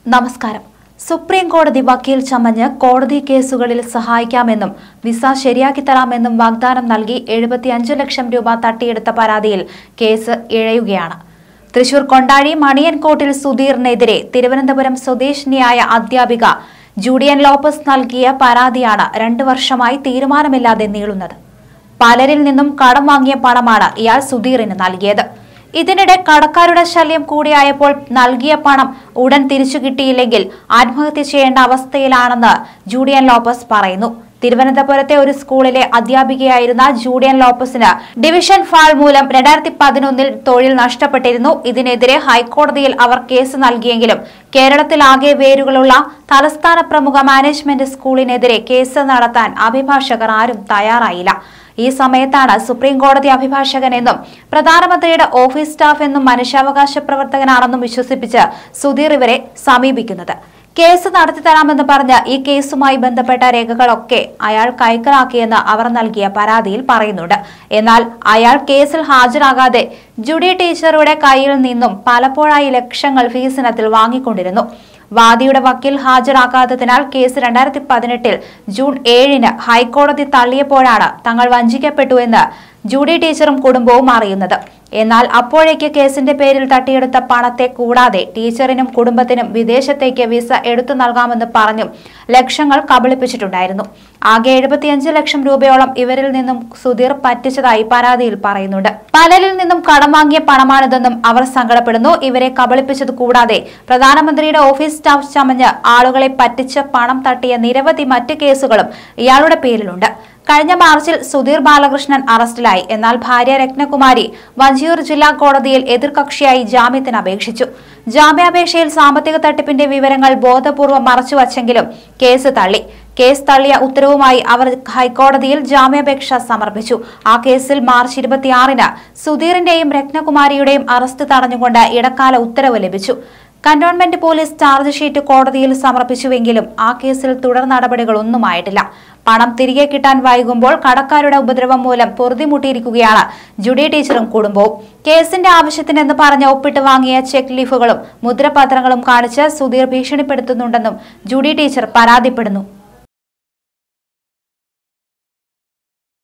നമസ്കാരം സുപ്രീം കോടതി വക്കീൽ ചമഞ്ഞ് കോടതി കേസുകളിൽ സഹായിക്കാമെന്നും വിസ ശരിയാക്കി തരാമെന്നും വാഗ്ദാനം നൽകി എഴുപത്തിയഞ്ച് ലക്ഷം രൂപ തട്ടിയെടുത്ത പരാതിയിൽ കേസ് ഇഴയുകയാണ് തൃശൂർ കൊണ്ടാഴി മണിയൻകോട്ടിൽ സുധീറിനെതിരെ തിരുവനന്തപുരം സ്വദേശിനിയായ അധ്യാപിക ജൂഡിയൻ ലോപ്പസ് നൽകിയ പരാതിയാണ് രണ്ടു വർഷമായി തീരുമാനമില്ലാതെ നീളുന്നത് പലരിൽ നിന്നും കടം വാങ്ങിയ പണമാണ് ഇയാൾ സുധീറിന് നൽകിയത് ഇതിനിടെ കടക്കാരുടെ ശല്യം കൂടിയായപ്പോൾ നൽകിയ പണം ഉടൻ തിരിച്ചു കിട്ടിയില്ലെങ്കിൽ ആത്മഹത്യ ചെയ്യേണ്ട അവസ്ഥയിലാണെന്ന് ജൂഡിയൻ ലോപ്പസ് പറയുന്നു തിരുവനന്തപുരത്തെ ഒരു സ്കൂളിലെ അധ്യാപികയായിരുന്ന ജൂഡിയൻ ലോപ്പസിന് ഡിവിഷൻ ഫാൾ മൂലം രണ്ടായിരത്തി പതിനൊന്നിൽ തൊഴിൽ നഷ്ടപ്പെട്ടിരുന്നു ഇതിനെതിരെ ഹൈക്കോടതിയിൽ അവർ കേസ് നൽകിയെങ്കിലും കേരളത്തിലാകെ വേരുകളുള്ള തലസ്ഥാന പ്രമുഖ മാനേജ്മെന്റ് സ്കൂളിനെതിരെ കേസ് നടത്താൻ അഭിഭാഷകർ ആരും തയ്യാറായില്ല ഈ സമയത്താണ് സുപ്രീം കോടതി അഭിഭാഷകൻ എന്നും പ്രധാനമന്ത്രിയുടെ ഓഫീസ് സ്റ്റാഫ് എന്നും മനുഷ്യാവകാശ പ്രവർത്തകനാണെന്നും വിശ്വസിപ്പിച്ച് സുധീർ ഇവരെ സമീപിക്കുന്നത് കേസ് നടത്തിത്തരാമെന്ന് പറഞ്ഞ് ഈ കേസുമായി ബന്ധപ്പെട്ട രേഖകളൊക്കെ അയാൾ കൈക്കലാക്കിയെന്ന് അവർ നൽകിയ പരാതിയിൽ പറയുന്നുണ്ട് എന്നാൽ അയാൾ കേസിൽ ഹാജരാകാതെ ജുഡി ടീച്ചറുടെ കയ്യിൽ നിന്നും പലപ്പോഴായി ലക്ഷങ്ങൾ ഫീസിനത്തിൽ വാങ്ങിക്കൊണ്ടിരുന്നു വാദിയുടെ വക്കീൽ ഹാജരാക്കാത്തതിനാൽ കേസ് രണ്ടായിരത്തി പതിനെട്ടിൽ ജൂൺ ഏഴിന് ഹൈക്കോടതി തള്ളിയപ്പോഴാണ് തങ്ങൾ വഞ്ചിക്കപ്പെട്ടു എന്ന് ജൂഡി ടീച്ചറും കുടുംബവും അറിയുന്നത് എന്നാൽ അപ്പോഴേക്ക് കേസിന്റെ പേരിൽ തട്ടിയെടുത്ത പണത്തെ കൂടാതെ ടീച്ചറിനും കുടുംബത്തിനും വിദേശത്തേക്ക് വിസ എടുത്തു നൽകാമെന്ന് പറഞ്ഞും ലക്ഷങ്ങൾ കബളിപ്പിച്ചിട്ടുണ്ടായിരുന്നു ആകെ എഴുപത്തിയഞ്ച് ലക്ഷം രൂപയോളം ഇവരിൽ നിന്നും സുധീർ പറ്റിച്ചതായി പരാതിയിൽ പറയുന്നുണ്ട് പലരിൽ നിന്നും കടം വാങ്ങിയ പണമാണിതെന്നും അവർ സങ്കടപ്പെടുന്നു ഇവരെ കബളിപ്പിച്ചത് കൂടാതെ പ്രധാനമന്ത്രിയുടെ ഓഫീസ് സ്റ്റാഫ് ചമഞ്ഞ് ആളുകളെ പറ്റിച്ച് പണം തട്ടിയ നിരവധി മറ്റ് കേസുകളും ഇയാളുടെ പേരിലുണ്ട് കഴിഞ്ഞ മാർച്ചിൽ സുധീർ ബാലകൃഷ്ണൻ അറസ്റ്റിലായി എന്നാൽ ഭാര്യ രത്നകുമാരി വഞ്ചിയൂർ ജില്ലാ കോടതിയിൽ എതിർകക്ഷിയായി ജാമ്യത്തിന് അപേക്ഷിച്ചു ജാമ്യാപേക്ഷയിൽ സാമ്പത്തിക തട്ടിപ്പിന്റെ വിവരങ്ങൾ ബോധപൂർവ്വം മറച്ചുവച്ചെങ്കിലും കേസ് തള്ളി കേസ് തള്ളിയ ഉത്തരവുമായി അവർ ഹൈക്കോടതിയിൽ ജാമ്യാപേക്ഷ സമർപ്പിച്ചു ആ കേസിൽ മാർച്ച് ഇരുപത്തിയാറിന് സുധീറിന്റെയും രത്നകുമാരിയുടെയും അറസ്റ്റ് തടഞ്ഞുകൊണ്ട് ഇടക്കാല ഉത്തരവ് ലഭിച്ചു കന്റോൺമെന്റ് പോലീസ് ചാർജ് ഷീറ്റ് കോടതിയിൽ സമർപ്പിച്ചുവെങ്കിലും ആ കേസിൽ തുടർ നടപടികളൊന്നുമായിട്ടില്ല പണം തിരികെ കിട്ടാൻ വൈകുമ്പോൾ കടക്കാരുടെ ഉപദ്രവം മൂലം പൊറുതിമുട്ടിയിരിക്കുകയാണ് ജുഡി ടീച്ചറും കുടുംബവും കേസിന്റെ ആവശ്യത്തിനെന്ന് പറഞ്ഞ് ഒപ്പിട്ട് വാങ്ങിയ ചെക്ക് ലീഫുകളും മുദ്രപത്രങ്ങളും കാണിച്ച് സുധീർ ഭീഷണിപ്പെടുത്തുന്നുണ്ടെന്നും ജുഡി ടീച്ചർ പരാതിപ്പെടുന്നു